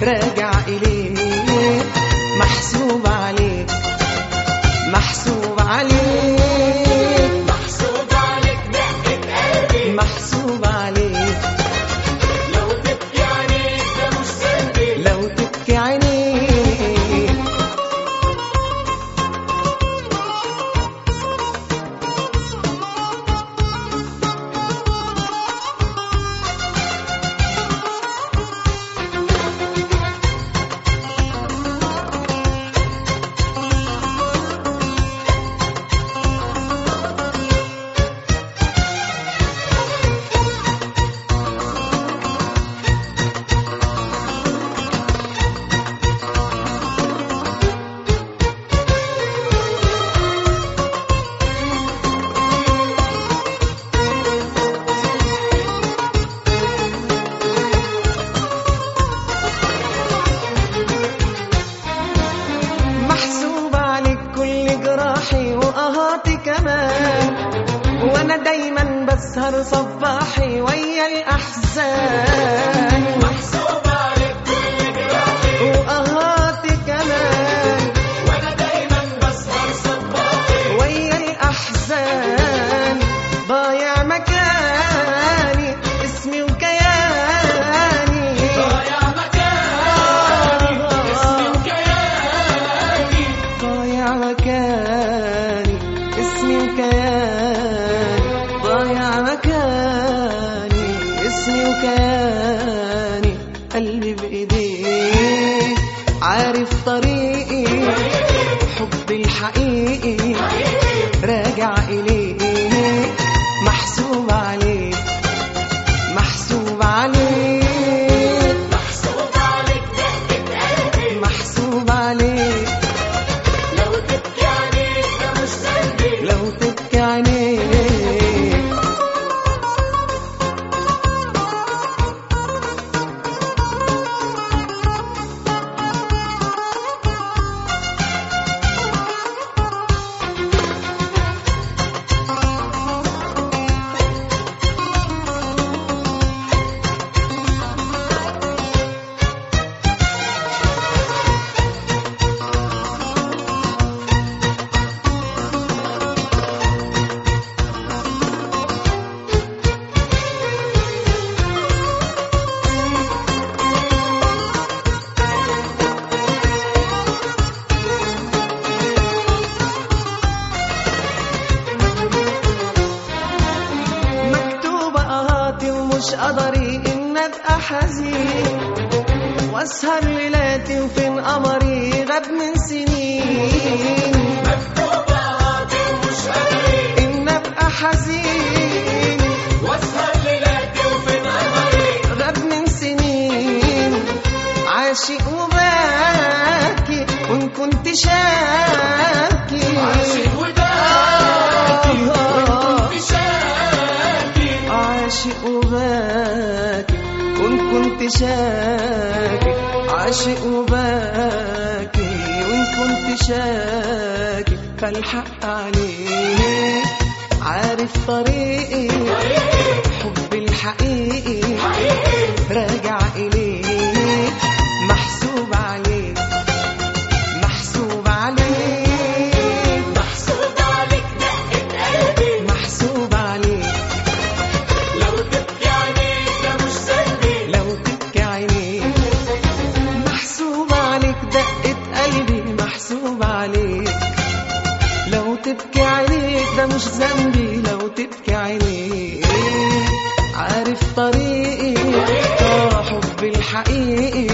راجع إليك محسوب عليك محسوب عليك محسوب عليك دقة قلبي محسوب عليك لو تبكي عليك ده مش ذنبي لو تبكي عينيك محسوب عليك كل جراحي وقهاتي كمان وانا دايما بسهر صباحي ويا الاحزان محسوب عليك كل جراحي وقهاتي كمان وانا دايما بسهر صباحي ويا الاحزان ضايع مكاني اسمي وكياني ضايع مكاني اسمي وكياني ضايع مكاني اسمي وكياني ضايع مكاني اسمي وكياني قلبي بإيديك عارف طريقي حبي الحقيقي راجع إليك محسوب عليك محسوب عليك محسوب عليك دقة قلبي محسوب عليك لو تبكي عليك ده مش ذنبي لو تبكي عينيك مكتوبة قهاتي ومش قدري إن أبقى حزين وأسهر ليلاتي وفين قمري غاب من سنين مكتوب قاضي ومش قادرين إن أبقى حزين واسهر ليلاتي وفين قمري غاب من سنين عاشق وباكي وإن كنت شاكي عاشق وداكي وانت شاكي عاشق وباكي وإن كنت شاكي عاشق وباكي وإن كنت شاكي فالحق عليك عارف طريقي حبي الحقيقي راجع إليك محسوب عليك محسوب عليك محسوب عليك دقة قلبي محسوب عليك لو تبكي عليك ده مش ذنبي لو تبكي عينيك محسوب عليك دقة قلبي محسوب عليك لو تبكي عينيك ده مش ذنبي لو تبكي عينيك عارف طريقي اه حبي الحقيقي